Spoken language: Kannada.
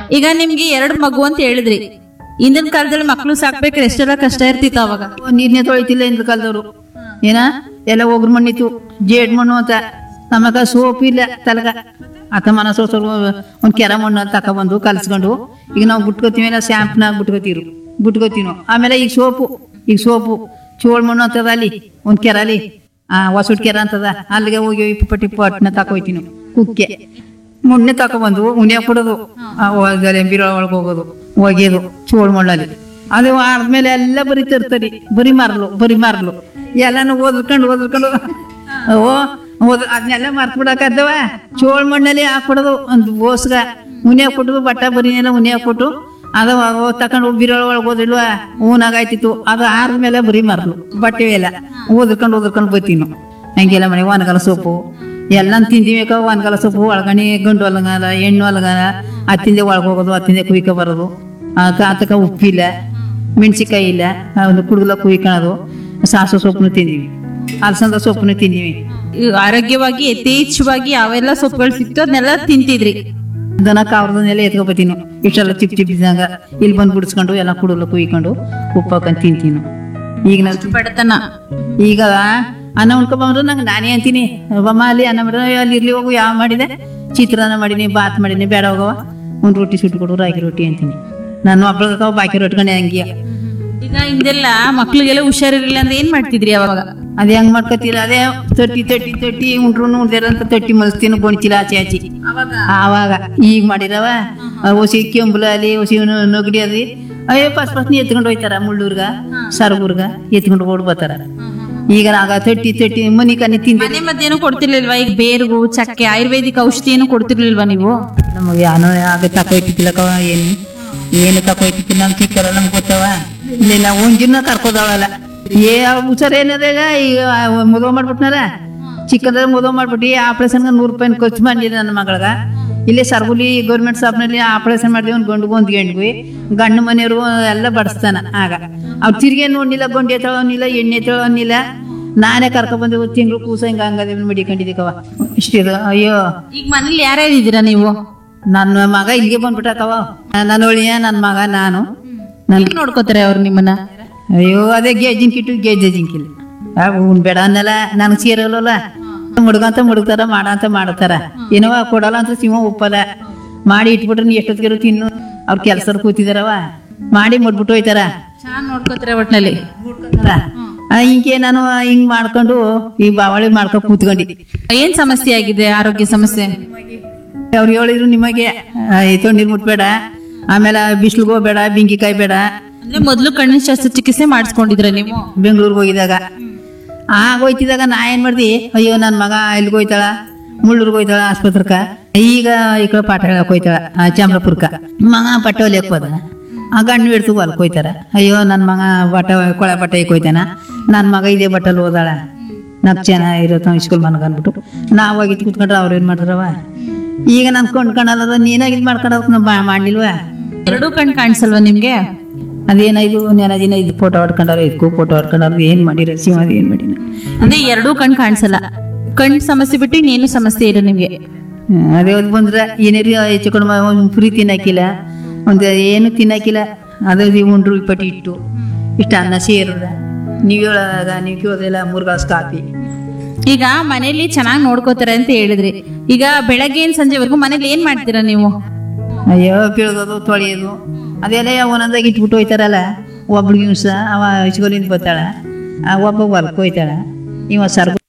ಈಗ ನಿಮ್ಗೆ ಎರಡು ಮಗು ಅಂತ ಹೇಳಿದ್ರಿ ಹಿಂದಿನ ಕಾಲದಲ್ಲಿ ಮಕ್ಳು ಸಾಕ್ಬೇಕಾದ್ರೆ ಎಷ್ಟೆಲ್ಲ ಕಷ್ಟ ಇರ್ತಿತ್ತು ಅವಾಗ ನೀರ್ನೇ ತೊಳಿತಿಲ್ಲ ಇಂದ್ರ ಕಾಲದವ್ರು ಏನ ಎಲ್ಲ ಒಗ್ರು ಮಣ್ಣಿತ್ತು ಜೇಡ್ ಮಣ್ಣು ಅಂತ ನಮಗ ಸೋಪ್ ಇಲ್ಲ ತಲಗ ಆತ ಮನಸ್ಸು ಸ್ವಲ್ಪ ಒಂದ್ ಕೆರ ಮಣ್ಣು ಅಂತ ತಕೊಬಂದು ಕಲ್ಸ್ಕೊಂಡು ಈಗ ನಾವು ಬಿಟ್ಕೋತೀವಿ ಇಲ್ಲ ಶಾಂಪ್ನ ಬಿಟ್ಕೋತೀರು ಬಿಟ್ಕೋತೀವಿ ನಾವು ಆಮೇಲೆ ಈಗ ಸೋಪು ಈಗ ಸೋಪು ಚೋಳ್ ಮಣ್ಣು ಅಂತದ ಅಲ್ಲಿ ಒಂದ್ ಕೆರ ಅಲ್ಲಿ ಆ ಹೊಸಟ್ ಕೆರ ಅಂತದ ಅಲ್ಲಿಗೆ ಹೋಗಿ ಇಪ್ಪು ಪಟ್ಟಿ ಪಟ್ನ ತಕೋಯ್ತೀನಿ ಕುಕ್ಕೆ ಮುನ್ನೆ ತಕೊಬಂದು ಉಣಿಯ ಕೊಡೋದು ಬಿರೋ ಒಳಗೆ ಹೋಗೋದು ಒಗೆಯೋದು ಚೋಳ್ ಮಣ್ಣಲ್ಲಿ ಅದು ಆದ್ಮೇಲೆ ಎಲ್ಲ ಬರೀ ತರ್ತರಿ ಬರೀ ಮಾರ್ಲು ಬರೀ ಮಾರ್ಲು ಎಲ್ಲಾನು ಓದ್ಕೊಂಡು ಓದ್ಕೊಂಡು ಓ ಓದ್ ಅದನ್ನೆಲ್ಲ ಮರ್ತ್ ಬಿಡಕದ್ದವ ಚೋಳ್ ಮಣ್ಣಲ್ಲಿ ಹಾಕ್ಬಿಡೋದು ಒಂದು ಬೋಸ್ಗ ಉನಿ ಹಾಕ್ಬಿಟ್ಟು ಬಟ್ಟ ಬರೀನೆಲ್ಲ ಉನಿ ಹಾಕ್ಬಿಟ್ಟು ಅದು ತಕೊಂಡು ಬಿರೋ ಒಳಗೆ ಓದಿಲ್ವಾ ಊನಾಗಾಯ್ತಿತ್ತು ಅದು ಆದ್ಮೇಲೆ ಬರೀ ಮಾರ್ಲು ಬಟ್ಟೆ ಎಲ್ಲ ಓದ್ಕೊಂಡು ಓದ್ಕೊಂಡು ಬರ್ತೀವಿ ಹಂಗೆಲ್ಲ ಮನೆ ಒಣಗಲ ಸೊಪ್ಪು ಎಲ್ಲ ತಿಂದಿವಿ ಒಣಗಲ ಸೊಪ್ಪು ಒಳಗಣಿ ಗಂಡು ಹೊಲಗಾಲ ಹೆಣ್ಣು ಹೊಲಗಾಲ ಹತ್ತಿಂದೆ ಒಳಗೆ ಹೋಗೋದು ಹತ್ತಿಂದೆ ಕುಯ್ಕೊ ಬರೋದು ಆತಕ ಉಪ್ಪಿಲ್ಲ ಮೆಣಸಿಕಾಯಿ ಇಲ್ಲ ಒಂದು ಕುಡುಗಲ ಕುಯ್ಕೊಳೋದು ಸಾಸು ಸೊಪ್ಪನ್ನು ತಿಂದೀವಿ ಅಲಸಂದ ಸೊಪ್ಪನ್ನು ತಿಂದೀವಿ ಈ ಆರೋಗ್ಯವಾಗಿ ಯಥೇಚ್ಛವಾಗಿ ಯಾವೆಲ್ಲ ಸೊಪ್ಪುಗಳು ಸಿಕ್ತು ಅದನ್ನೆಲ್ಲ ತಿಂತಿದ್ರಿ ದನ ಕಾವ್ರದನ್ನೆಲ್ಲ ಎತ್ಕೊಬತ್ತೀನಿ ಇಷ್ಟೆಲ್ಲ ಚಿಪ್ ಚಿಪ್ ಇದ್ದಂಗ ಇಲ್ಲಿ ಬಂದು ಬಿಡಿಸ್ಕೊಂಡು ಎಲ್ಲ ಕುಡುಗಲ ಕುಯ್ಕೊಂಡು ಉಪ್ಪು ಹಾಕೊಂಡು ತಿಂತೀನಿ ಈಗ ನಾವು ಬಡತನ ಈಗ ಅನ್ನ ಉಣ್ಕೊಂಬಂದ್ರು ನಂಗೆ ನಾನೇ ಅಂತೀನಿ ಬಮ್ಮ ಅಲ್ಲಿ ಅನ್ನ ಮಾಡಿದ್ರೆ ಅಲ್ಲಿ ಇರ್ಲಿ ಹೋಗು ಯಾವ ಮಾಡಿದೆ ಚಿತ್ರಾನ್ನ ಮಾಡೀನಿ ಬಾತ್ ಮಾಡೀನಿ ಬೇಡ ಹೋಗವ ಒಂದು ರೊಟ್ಟಿ ಸುಟ್ಟು ಕೊಡು ರಾಗಿ ರೊಟ್ಟಿ ಅಂತೀನಿ ನಾನು ಒಬ್ಬಳಿಗೆ ಬಾಕಿ ರೊಟ್ಕೊಂಡೆ ಹಂಗೆ ಈಗ ಹಿಂದೆಲ್ಲ ಮಕ್ಳಿಗೆಲ್ಲ ಹುಷಾರಿರ್ಲಿಲ್ಲ ಅಂದ್ರೆ ಏನ್ ಮಾಡ್ತಿದ್ರಿ ಅವಾಗ ಅದೇ ಹೆಂಗ್ ಮಾಡ್ಕೊತೀರ ಅದೇ ತಟ್ಟಿ ತಟ್ಟಿ ತಟ್ಟಿ ಉಂಡ್ರು ಉಂಡ್ದೇರ ಅಂತ ತಟ್ಟಿ ಮಲ್ಸ್ತೀನಿ ಗೊಣಿತಿಲ್ಲ ಆಚೆ ಆಚೆ ಆವಾಗ ಈಗ ಮಾಡಿರವ ಹೊಸಿ ಕೆಂಬುಲ ಅಲ್ಲಿ ಹೊಸಿ ನಗಡಿ ಅಲ್ಲಿ ಅಯ್ಯೋ ಫಸ್ಟ್ ಫಸ್ಟ್ ಎತ್ಕೊಂಡು ಹೋಯ್ತಾರ ಮುಳ್ಳೂರ್ಗ ಸರಗೂರ್ಗ ಎತ್ಕೊಂಡು ಓಡ್ ಬರ್ತಾರ ಈಗ ಆಗ ತಟ್ಟಿ ತಟ್ಟಿ ಮನಿ ಕನಿ ತಿಂದೆ ಮನೆ ಮದ್ದೇನು ಕೊಡ್ತಿರ್ಲಿಲ್ವಾ ಈಗ ಬೇರ್ಗು ಚಕ್ಕೆ ಆಯುರ್ವೇದಿಕ್ ಔಷಧಿ ಏನು ಕೊಡ್ತಿರ್ಲಿಲ್ವಾ ನೀವು ನಮಗೆ ಯಾನೋ ಆಗ ತಕೋಯ್ತಿದ್ದಿಲ್ಲ ಕವ ಏನು ಏನು ತಕೋಯ್ತಿದ್ದಿಲ್ಲ ನಮ್ ಚಿಕ್ಕರ ನಮ್ಗೆ ಗೊತ್ತವ ಇಲ್ಲಿ ನಾವು ಒಂಜಿನ ಕರ್ಕೋದವಲ್ಲ ಏ ಹುಷಾರ್ ಏನದ ಈಗ ಮದುವೆ ಮಾಡ್ಬಿಟ್ನಾರ ಚಿಕ್ಕದ ಮದುವೆ ಮಾಡ್ಬಿಟ್ಟು ಆಪರೇಷನ್ಗೆ ನೂರು ರೂಪಾಯಿ ಖರ್ಚು ಮಾಡಿದೆ ನನ್ನ ಮಗಳಗ ಇಲ್ಲೇ ಸರ್ಗುಲಿ ಗೌರ್ಮೆಂಟ್ ಶಾಪ್ನಲ್ಲಿ ಆಪರೇಷನ್ ಮಾಡಿದ್ವಿ ಒಂದು ಗಂಡು ಒಂದು ಗಂಡ್ವಿ ಗಂಡು ಮನೆಯವರು ಎಲ್ಲ ಬಡಿಸ್ತಾನ ಆಗ ಅವ್ರು ತಿರ್ಗಿ ನೋಡ್ನಿಲ್ಲ ಗೊಂಡೆ ತಗೊನಿಲ್ಲ ಎಣ್ಣೆ ತಗೊನಿಲ್ಲ ನಾನೇ ಕರ್ಕೊ ಬಂದೆ ಒಂದು ತಿಂಗಳು ಕೂಸ ಹಿಂಗ ಹಂಗದೆ ಮಡಿಕೊಂಡಿದ್ದೀಕವ ಇಷ್ಟಿದು ಅಯ್ಯೋ ಈಗ ಮನೇಲಿ ಯಾರ್ಯಾರು ಇದ್ದೀರಾ ನೀವು ನನ್ನ ಮಗ ಇಲ್ಲಿಗೆ ಬಂದ್ಬಿಟ್ಟಕವ ನನ್ನ ಒಳಿಯ ನನ್ನ ಮಗ ನಾನು ನನ್ ಹೇಗ್ ನೋಡ್ಕೋತಾರೆ ಅವ್ರು ನಿಮ್ಮನ್ನ ಅಯ್ಯೋ ಅದೇ ಗೇಜಿನ ಕಿಟ್ಟು ಗೇಜೆ ಜಿಂಕಿಲ್ಲ ಉಣ್ ಬೇಡ ಅನ್ನಲ್ಲ ನನಗೆ ಸೇರಲ್ಲ ಮುಡ್ಗಂತ ಮುಡುಗ್ತಾರ ಮಾಡಂತ ಮಾಡ್ತಾರ ಏನವ ಕೊಡಲ್ಲ ಅಂತ ಸಿಂಹ ಒಪ್ಪಲ್ಲ ಮಾಡಿ ಇಟ್ಬಿಟ್ರೆ ನೀ ಎಷ್ಟೊತ್ತಿಗೆ ತಿನ್ನು ಅವ್ರ ಕೆಲ್ಸರು ಕೂತಿದಾರವ ಮಾಡಿ ಮುಟ್ಬಿಟ್ಟು ಹೋಯ್ತಾರ ಚೆನ್ನಾಗ್ ನೋಡ್ಕೋತಾರೆ ಒಟ್ನಲ್ಲಿ ಆ, ಹಿಂಗೆ ನಾನು ಹಿಂಗ್ ಮಾಡ್ಕೊಂಡು ಈ ಬಾವಳಿ ಮಾಡ್ಕೊಂಡು ಕೂತ್ಕೊಂಡಿ ಏನ್ ಸಮಸ್ಯೆ ಆಗಿದೆ ಆರೋಗ್ಯ ಸಮಸ್ಯೆ ಅವ್ರು ಹೇಳಿದ್ರು ನಿಮಗೆ ಆಯ್ತು ನೀರು ಮುಟ್ಬೇಡ ಆಮೇಲೆ ಬಿಸಿಲಿಗೆ ಹೋಗ್ಬೇಡ ಬೆಂಕಿಕಾಯಿ ಬೇಡ ಅಂದ್ರೆ ಮೊದ್ಲು ಕಣ್ಣಿನ ಶಸ್ತ್ರಚಿಕಿತ್ಸೆ ಮಾಡಿಸ್ಕೊಂಡಿದ್ರ ನೀವು ಬೆಂಗಳೂರಿಗೆ ಹೋಗಿದಾಗ ಆಗ ಹೋಯ್ತಿದಾಗ ನಾ ಏನ್ ಮಾಡ್ದಿ ಅಯ್ಯೋ ನನ್ನ ಮಗ ಎಲ್ಲಿಗೆ ಹೋಯ್ತಾಳ ಮುಳ್ಳೂರ್ಗೆ ಹೋಯ್ತಾಳ ಆಸ್ಪತ್ರೆಕ ಈಗ ಈ ಕಡೆ ಪಾಠ ಹೇಳಕ್ ಹೋಯ್ತಾಳ ಆ, ಚಾಮರಾಪುರಕ್ಕ ಮಗ ಬಟ್ಟೆ ಹೊಲಿಯಕ್ ಹೋದ ಆ ಗಂಡು ಹಿಡ್ತು ಹೊಲಕ್ ಹೋಯ್ತಾರ ಅಯ್ಯೋ ನನ್ನ ಮಗ ಬಟ್ಟೆ ಕೊಳೆ ಬಟ್ಟೆ ಹೋಯ್ತಾನ ನನ್ನ ಮಗ ಇದೇ ಬಟ್ಟೆಲಿ ಹೋದಾಳ ನಾಲ್ಕು ಚೆನ್ನಾಗಿರತ್ತ ಸ್ಕೂಲ್ ಮನಗ ಅಂದ್ಬಿಟ್ಟು ನಾವು ಹೋಗಿದ್ದು ಕೂತ್ಕೊಂಡ್ರೆ ಅವ್ರು ಏನ್ ಮಾಡ್ತಾರವ ಈಗ ನಾನು ಕೊಂಡ್ಕೊಂಡಲ್ಲ ನೀನಾಗಿ ಇದು ಮಾಡ್ಕೊಂಡೋಕ್ ನಾವು ಮಾಡ್ಲಿಲ್ವಾ ಎರಡೂ ಕಣ್ ಕಾಣಿಸಲ್ವಾ ನಿಮ್ಗೆ ಅದೇನಾಯ್ತು ನೆನ ದಿನ ಇದು ಫೋಟೋ ಹೊಡ್ಕೊಂಡವ್ರು ಇದಕ್ಕೂ ಫೋಟೋ ಹೊಡ್ಕೊಂಡವ್ರು ಏನ್ ಮಾಡಿರ ಸಿಂಹದ ಏನ್ ಮಾಡಿನ ಅಂದ್ರೆ ಎರಡೂ ಕಣ್ ಕಾಣಿಸಲ್ಲ ಕಣ್ ಸಮಸ್ಯೆ ಬಿಟ್ಟು ಇನ್ನೇನು ಸಮಸ್ಯೆ ಇಲ್ಲ ನಿಮ್ಗೆ ಹ್ಮ್, ಅದೇ ಒಂದು ಬಂದ್ರೆ ಏನೇರಿ ಹೆಚ್ಚು ಕಡಿಮೆ ಒಂದು ಪುರಿ ತಿನ್ನಕ್ಕಿಲ್ಲ ಒಂದು ಏನು ತಿನ್ನಕ್ಕಿಲ್ಲ ಅದೇ ಇದು ಉಂಡ್ರು ಇಪ್ಪಟ್ಟು ಇಟ್ಟು ಇಷ್ಟು ಅನ್ನ ಸೇರದ ನೀವು ಹೇಳೋದಾಗ ನೀವು ಕೇಳೋದಿಲ್ಲ ಮೂರು ಗ್ಲಾಸ್ ಕಾಫಿ ಈಗ ಮನೇಲಿ ಚೆನ್ನಾಗಿ ನೋಡ್ಕೋತಾರೆ ಅಂತ ಹೇಳಿದ್ರಿ ಈಗ ಬೆಳಗ್ಗೆ ಸಂಜೆವರೆಗೂ ಮನೇಲಿ ಏನ್ ಮಾಡ್ತೀರಾ ನೀವು ಅಯ್ಯೋ ಬೀಳೋದು ತೊಳೆಯೋದು ಅದೆಲ್ಲ ಒಂದೊಂದಾಗಿ ಇಟ್ಬಿಟ್ಟು ಹೋಯ್ತಾರಲ್ಲ ಒಬ್ಳಿಗೆ ಸಹ ಅವ ಇಸ್ಕೊಲಿಂದ ಬರ್ತಾಳ ಆ ಒಬ್ಬ ಹೊಲಕ್ಕೆ ಹೋಯ್ತಾಳ ಇವ ಸರ್ಗು